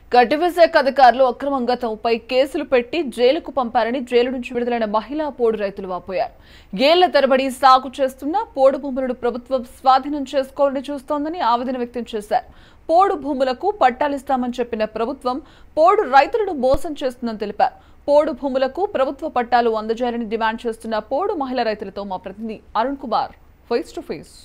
గడ్డివి శాఖ అధికారులు అక్రమంగా తమపై కేసులు పెట్టి జైలుకు పంపారని జైలు నుంచి విడుదలైన మహిళా పోడు రైతులు వాపోయారు ఏళ్ల తరబడి సాగు చేస్తున్న పోడు భూములను ప్రభుత్వం స్వాధీనం చేసుకోవాలని చూస్తోందని ఆవేదన వ్యక్తం చేశారు పోడు భూములకు పట్టాలిస్తామని చెప్పిన ప్రభుత్వం పోడు రైతులను మోసం చేస్తుందని తెలిపారు పోడు భూములకు ప్రభుత్వ పట్టాలు అందజేయాలని డిమాండ్ చేస్తున్న పోడు మహిళా రైతులతో మా ప్రతినిధి Arun Kumar face to face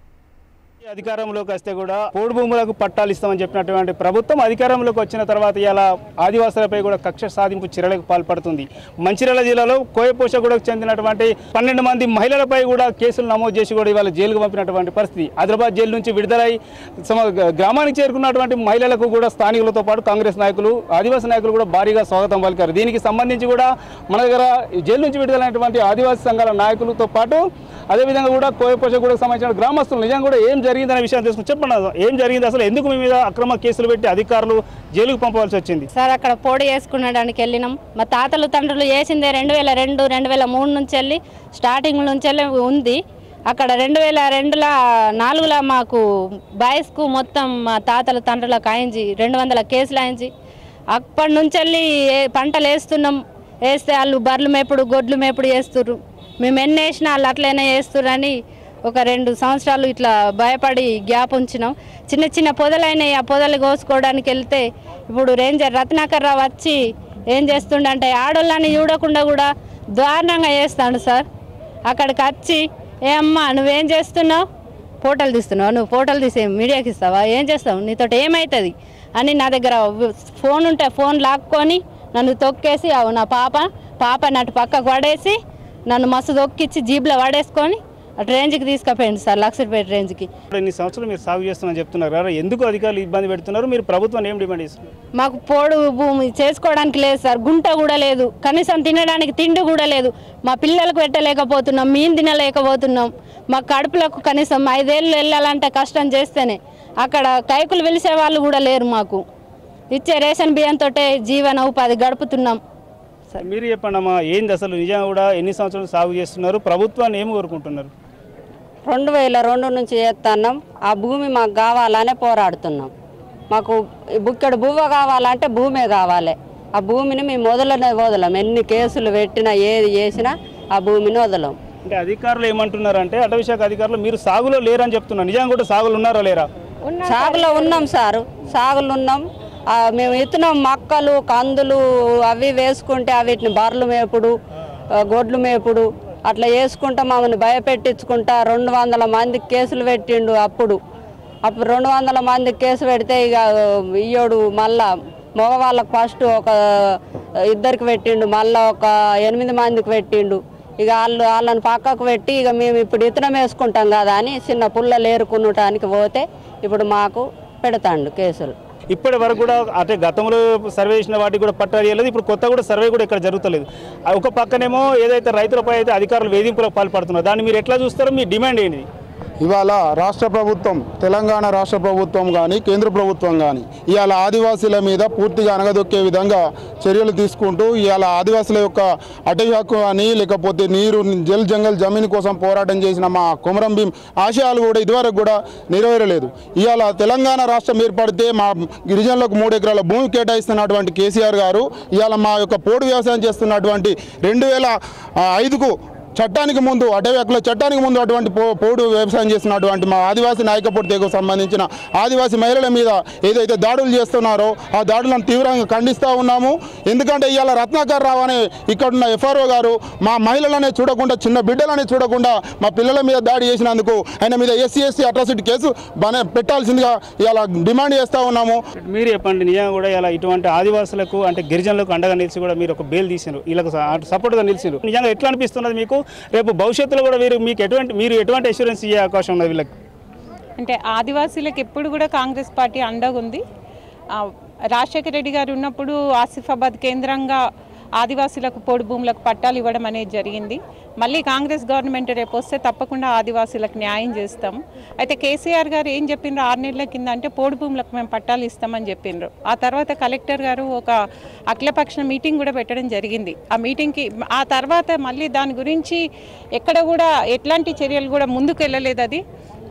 అధికారంలోకి వస్తే కూడా పోడు భూములకు పట్టాలు ఇస్తామని చెప్పినటువంటి ప్రభుత్వం అధికారంలోకి వచ్చిన తర్వాత ఇలా ఆదివాసులపై కూడా కక్ష సాధింపు చర్యలకు పాల్పడుతుంది మంచిర్యాల జిల్లాలో కోయపోషగూడకు చెందినటువంటి పన్నెండు మంది మహిళలపై కూడా కేసులు నమోదు చేసి కూడా ఇవాళ జైలుకు పంపినటువంటి పరిస్థితి హైదరాబాద్ జైలు నుంచి విడుదలై సమ గ్రామానికి చేరుకున్నటువంటి మహిళలకు కూడా స్థానికులతో పాటు కాంగ్రెస్ నాయకులు ఆదివాసీ నాయకులు కూడా భారీగా స్వాగతం పలికారు దీనికి సంబంధించి కూడా మన దగ్గర జైలు నుంచి విడుదలైనటువంటి ఆదివాసీ సంఘాల నాయకులతో పాటు అదేవిధంగా కూడా కోయపోషగూడకు సంబంధించిన గ్రామస్తులు నిజంగా కూడా ఏం జరిగిందనే విషయం తెలుసుకుని చెప్పండి ఏం జరిగింది అసలు ఎందుకు మీ మీద అక్రమ కేసులు పెట్టి అధికారులు జైలుకు పంపవలసి వచ్చింది సార్ అక్కడ పోటీ వేసుకునడానికి వెళ్ళినాం మా తాతలు తండ్రులు వేసిందే రెండు వేల రెండు రెండు వేల మూడు నుంచి వెళ్ళి స్టార్టింగ్ నుంచి వెళ్ళి ఉంది అక్కడ రెండు వేల రెండుల నాలుగుల మాకు బాయ్స్కు మొత్తం మా తాతల తండ్రులకు ఆయించి రెండు వందల కేసులు ఆయించి అప్పటి నుంచి వెళ్ళి ఏ- పంటలు వేస్తున్నాం వేస్తే వాళ్ళు బర్రెలు మేపుడు గొడ్లు మేపుడు వేస్తుర్రు మేము ఎన్ని వేసినా వాళ్ళు అట్లనే వేస్తుర్రని ఒక రెండు సంవత్సరాలు ఇట్లా భయపడి గ్యాప్ ఉంచినాం చిన్న చిన్న పొదలైనాయి ఆ పొదలు కోసుకోవడానికి వెళ్తే ఇప్పుడు రేంజర్ రత్నాకర్ రావు వచ్చి ఏం చేస్తుండంటే ఆడోళ్ళని చూడకుండా కూడా దారుణంగా చేస్తాడు సార్ అక్కడికి వచ్చి ఏ అమ్మా నువ్వేం చేస్తున్నావు ఫోటోలు తీస్తున్నావు నువ్వు ఫోటోలు తీసి మీడియాకి ఇస్తావా ఏం చేస్తావు నీతో ఏమవుతుంది అని నా దగ్గర ఫోన్ ఉంటే ఫోన్ లాక్కొని నన్ను తొక్కేసి అవు నా పాప పాప నటు పక్కకు పడేసి నన్ను మస్తు తొక్కిచ్చి జీబ్లో పడేసుకొని అటు రేంజ్కి తీసుకుపోయింది సార్ లక్షపేట రేంజ్కి ఇప్పుడు ఇన్ని సంవత్సరాలు మీరు సాగు చేస్తామని చెప్తున్నారు కదా ఎందుకు అధికారులు ఇబ్బంది పెడుతున్నారు మీరు ప్రభుత్వాన్ని ఏం డిమాండ్ చేస్తున్నారు మాకు పోడు భూమి చేసుకోవడానికి లేదు సార్ గుంట కూడా లేదు కనీసం తినడానికి తిండి కూడా లేదు మా పిల్లలకు పెట్టలేకపోతున్నాం మేము తినలేకపోతున్నాం మా కడుపులకు కనీసం ఐదేళ్ళు వెళ్ళాలంటే కష్టం చేస్తేనే అక్కడ కైకులు వెలిసే వాళ్ళు కూడా లేరు మాకు ఇచ్చే రేషన్ బియ్యంతో జీవన ఉపాధి గడుపుతున్నాం మీరు చెప్పండి అమ్మా ఏంది అసలు నిజంగా కూడా ఎన్ని సంవత్సరాలు సాగు చేస్తున్నారు ప్రభుత్వాన్ని ఏం కోరుకుంటున్నారు రెండు వేల రెండు నుంచి చేస్తున్నాం ఆ భూమి మాకు కావాలనే పోరాడుతున్నాం మాకు ఈ బుక్కెడు బువ్వ కావాలంటే భూమే కావాలి ఆ భూమిని మేము వదలనే వదలం ఎన్ని కేసులు పెట్టినా ఏది చేసినా ఆ భూమిని వదలం అంటే అధికారులు ఏమంటున్నారంటే అటవీ శాఖ అధికారులు మీరు సాగులో లేరని చెప్తున్నారు నిజంగా కూడా సాగులు ఉన్నారా లేరా సాగులో ఉన్నాం సారు సాగులు ఉన్నాం ఆ, మేము ఇస్తున్నాం మక్కలు కందులు అవి వేసుకుంటే వీటిని బర్రెలు మేపుడు ఆ, గొడ్లు మేపుడు అట్లా వేసుకుంటా మమ్మల్ని భయపెట్టించుకుంటా రెండు వందల మందికి కేసులు పెట్టిండు అప్పుడు అప్పుడు రెండు వందల మందికి కేసు పెడితే ఇక ఇయ్యోడు మళ్ళా మగవాళ్ళకి ఫస్ట్ ఒక ఇద్దరికి పెట్టిండు మళ్ళా ఒక ఎనిమిది మందికి పెట్టిండు ఇక వాళ్ళు వాళ్ళని పక్కకు పెట్టి ఇక మేము ఇప్పుడు ఇతనం వేసుకుంటాం కదా అని చిన్న పుల్లలు ఏరుకునటానికి పోతే ఇప్పుడు మాకు పెడతాండు కేసులు ఇప్పటి వరకు కూడా అంటే గతంలో సర్వే చేసిన వాటికి కూడా పట్టాలు ఇవ్వలేదు ఇప్పుడు కొత్త కూడా సర్వే కూడా ఇక్కడ జరుగుతలేదు ఆ ఒక పక్కనేమో ఏదైతే రైతులపై అయితే అధికారులు వేధింపులకు పాల్పడుతున్నారు దాన్ని మీరు ఎట్లా చూస్తారో మీ డిమాండ్ ఏంటి ఇవాళ రాష్ట్ర ప్రభుత్వం తెలంగాణ రాష్ట్ర ప్రభుత్వం కానీ కేంద్ర ప్రభుత్వం కానీ ఇవాళ ఆదివాసీల మీద పూర్తిగా అనగదొక్కే విధంగా చర్యలు తీసుకుంటూ ఇవాళ ఆదివాసుల యొక్క అటవీ హక్కు కానీ లేకపోతే నీరు జల్ జంగల్ జమీన్ కోసం పోరాటం చేసిన మా కొమరం భీం ఆశయాలు కూడా ఇదివరకు కూడా నెరవేరలేదు ఇవాళ తెలంగాణ రాష్ట్రం ఏర్పడితే మా గిరిజనులకు మూడు ఎకరాల భూమి కేటాయిస్తున్నటువంటి కేసీఆర్ గారు ఇవాళ మా యొక్క పోడు వ్యవసాయం చేస్తున్నటువంటి రెండు వేల ఐదుకు చట్టానికి ముందు అటవీ హక్కుల చట్టానికి ముందు అటువంటి పో పోడు వ్యవసాయం చేస్తున్నటువంటి మా ఆదివాసీ నాయకపోటు తెగకు సంబంధించిన ఆదివాసీ మహిళల మీద ఏదైతే దాడులు చేస్తున్నారో ఆ దాడులను తీవ్రంగా ఖండిస్తూ ఉన్నాము ఎందుకంటే ఇవాళ రత్నాకర్ రావు అనే ఇక్కడున్న ఎఫ్ఆర్ఓ గారు మా మహిళలనే చూడకుండా చిన్న బిడ్డలనే చూడకుండా మా పిల్లల మీద దాడి చేసినందుకు ఆయన మీద ఎస్సీ ఎస్సీ అట్రాసిటీ కేసు బనే పెట్టాల్సిందిగా ఇవాళ డిమాండ్ చేస్తూ ఉన్నాము మీరు చెప్పండి నిజంగా కూడా ఇలా ఇటువంటి ఆదివాసులకు అంటే గిరిజనులకు అండగా నిలిచి కూడా మీరు ఒక బెయిల్ తీసారు వీళ్ళకు సపోర్ట్గా నిలిచారు నిజంగా ఎట్లా అనిపిస్తున్నది మీకు రేపు భవిష్యత్తులో కూడా మీరు మీకు ఎటువంటి మీరు ఎటువంటి అష్యూరెన్స్ ఇచ్చే అవకాశం ఉన్నది వీళ్ళకి అంటే ఆదివాసీలకు ఎప్పుడు కూడా కాంగ్రెస్ పార్టీ అండగా ఉంది ఆ, రాజశేఖర రెడ్డి గారు ఉన్నప్పుడు ఆసిఫాబాద్ కేంద్రంగా ఆదివాసీలకు పొడి భూములకు పట్టాలు ఇవ్వడం అనేది జరిగింది మళ్ళీ కాంగ్రెస్ గవర్నమెంట్ రేపు వస్తే తప్పకుండా ఆదివాసీలకు న్యాయం చేస్తాం అయితే కేసీఆర్ గారు ఏం చెప్పిండ్రు ఆరు నెలల కింద అంటే పోడు భూములకు మేము పట్టాలు ఇస్తామని చెప్పిండ్రు ఆ తర్వాత కలెక్టర్ గారు ఒక అఖిలపక్ష మీటింగ్ కూడా పెట్టడం జరిగింది ఆ మీటింగ్కి ఆ తర్వాత మళ్ళీ దాని గురించి ఎక్కడ కూడా ఎట్లాంటి చర్యలు కూడా ముందుకు వెళ్ళలేదు అది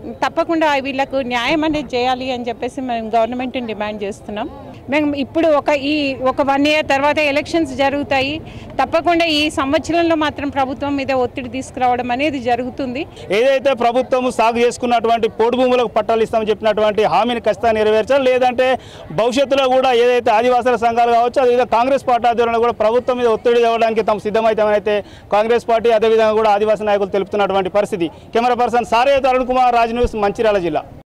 తప్పకుండా వీళ్ళకు న్యాయం అనేది చేయాలి అని చెప్పేసి మేము గవర్నమెంట్ని డిమాండ్ చేస్తున్నాం మేము ఇప్పుడు ఒక ఈ ఒక వన్ ఇయర్ తర్వాత ఎలక్షన్స్ జరుగుతాయి తప్పకుండా ఈ సంవత్సరంలో మాత్రం ప్రభుత్వం మీద ఒత్తిడి తీసుకురావడం అనేది జరుగుతుంది ఏదైతే ప్రభుత్వం సాగు చేసుకున్నటువంటి పోడు భూములకు పట్టాలు ఇస్తామని చెప్పినటువంటి హామీని ఖచ్చితంగా నెరవేర్చాలి లేదంటే భవిష్యత్తులో కూడా ఏదైతే ఆదివాసుల సంఘాలు కావచ్చు అదేవిధంగా కాంగ్రెస్ పార్టీ ఆధ్వర్యంలో కూడా ప్రభుత్వం మీద ఒత్తిడి తేవడానికి తాము సిద్ధమైతామని అయితే కాంగ్రెస్ పార్టీ అదేవిధంగా కూడా ఆదివాసీ నాయకులు తెలుపుతున్నటువంటి పరిస్థితి కెమెరా పర్సన్ సారే అరుణ్ కుమార్ రాజ్ న్యూస్ మంచిర్యాల జిల్లా